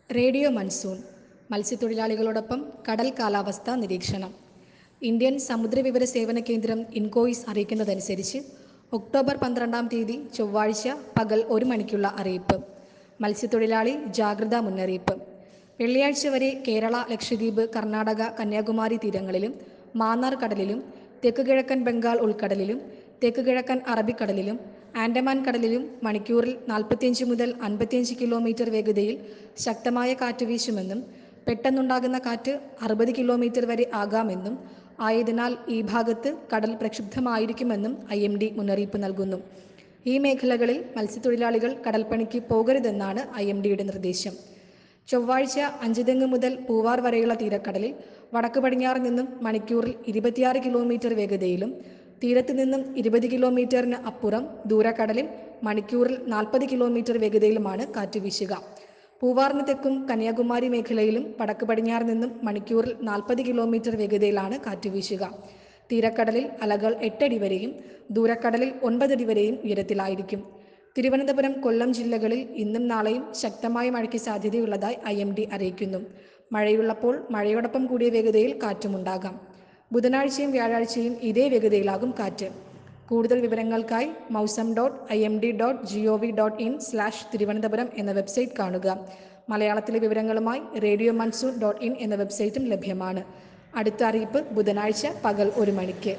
radio monsoon മത്സ്യത്തൊഴിലാളികളോടൊപ്പം കടൽ കാലാവസ്ഥാ നിരീക്ഷണം ഇന്ത്യൻ സമുദ്രവിവര സേവന കേന്ദ്രം ഇൻകോയിസ് അറിയിക്കുന്നതനുസരിച്ച് ഒക്ടോബർ പന്ത്രണ്ടാം തീയതി ചൊവ്വാഴ്ച പകൽ ഒരു മണിക്കുള്ള അറിയിപ്പ് മത്സ്യത്തൊഴിലാളി ജാഗ്രതാ മുന്നറിയിപ്പ് വെള്ളിയാഴ്ച വരെ കേരള ലക്ഷദ്വീപ് കർണാടക കന്യാകുമാരി തീരങ്ങളിലും മാന്നാർ കടലിലും തെക്ക് കിഴക്കൻ ബംഗാൾ ഉൾക്കടലിലും തെക്ക് കിഴക്കൻ അറബിക്കടലിലും ആൻഡമാൻ കടലിലും മണിക്കൂറിൽ നാൽപ്പത്തിയഞ്ച് മുതൽ അൻപത്തിയഞ്ച് കിലോമീറ്റർ വേഗതയിൽ ശക്തമായ കാറ്റ് വീശുമെന്നും പെട്ടെന്നുണ്ടാകുന്ന കാറ്റ് അറുപത് കിലോമീറ്റർ വരെ ആകാമെന്നും ആയതിനാൽ ഈ ഭാഗത്ത് കടൽ പ്രക്ഷുബ്ധമായിരിക്കുമെന്നും ഐ എം ഡി മുന്നറിയിപ്പ് നൽകുന്നു ഈ മേഖലകളിൽ മത്സ്യത്തൊഴിലാളികൾ കടൽപ്പണിക്ക് പോകരുതെന്നാണ് ഐ എം ഡിയുടെ നിർദ്ദേശം ചൊവ്വാഴ്ച അഞ്ചുതെങ്ങ് മുതൽ പൂവാർ വരെയുള്ള തീരക്കടലിൽ വടക്ക് പടിഞ്ഞാറ് നിന്നും മണിക്കൂറിൽ ഇരുപത്തിയാറ് കിലോമീറ്റർ വേഗതയിലും തീരത്ത് നിന്നും ഇരുപത് കിലോമീറ്ററിന് അപ്പുറം ദൂരക്കടലിൽ മണിക്കൂറിൽ നാൽപ്പത് കിലോമീറ്റർ വേഗതയിലുമാണ് കാറ്റ് വീശുക പൂവാറിന് തെക്കും കന്യാകുമാരി മേഖലയിലും വടക്ക് പടിഞ്ഞാറ് നിന്നും മണിക്കൂറിൽ നാൽപ്പത് കിലോമീറ്റർ വേഗതയിലാണ് കാറ്റ് വീശുക തീരക്കടലിൽ അലകൾ എട്ടടി വരെയും ദൂരക്കടലിൽ ഒൻപതടി വരെയും ഉയരത്തിലായിരിക്കും തിരുവനന്തപുരം കൊല്ലം ജില്ലകളിൽ ഇന്നും നാളെയും ശക്തമായ മഴയ്ക്ക് സാധ്യതയുള്ളതായി ഐ എം ഡി അറിയിക്കുന്നു മഴയുള്ളപ്പോൾ മഴയോടൊപ്പം കൂടിയ വേഗതയിൽ കാറ്റുമുണ്ടാകാം ബുധനാഴ്ചയും വ്യാഴാഴ്ചയും ഇതേ വേഗതയിലാകും കാറ്റ് കൂടുതൽ വിവരങ്ങൾക്കായി mausam dot I M D dot G O V dot in slash Thiruvananthapuram എന്ന വെബ്സൈറ്റ് കാണുക മലയാളത്തിലെ വിവരങ്ങളുമായി റേഡിയോ മൺസൂൺ ഡോട്ട് ഇൻ എന്ന വെബ്സൈറ്റും ലഭ്യമാണ് അടുത്ത അറിയിപ്പ് ബുധനാഴ്ച പകൽ ഒരു മണിക്ക്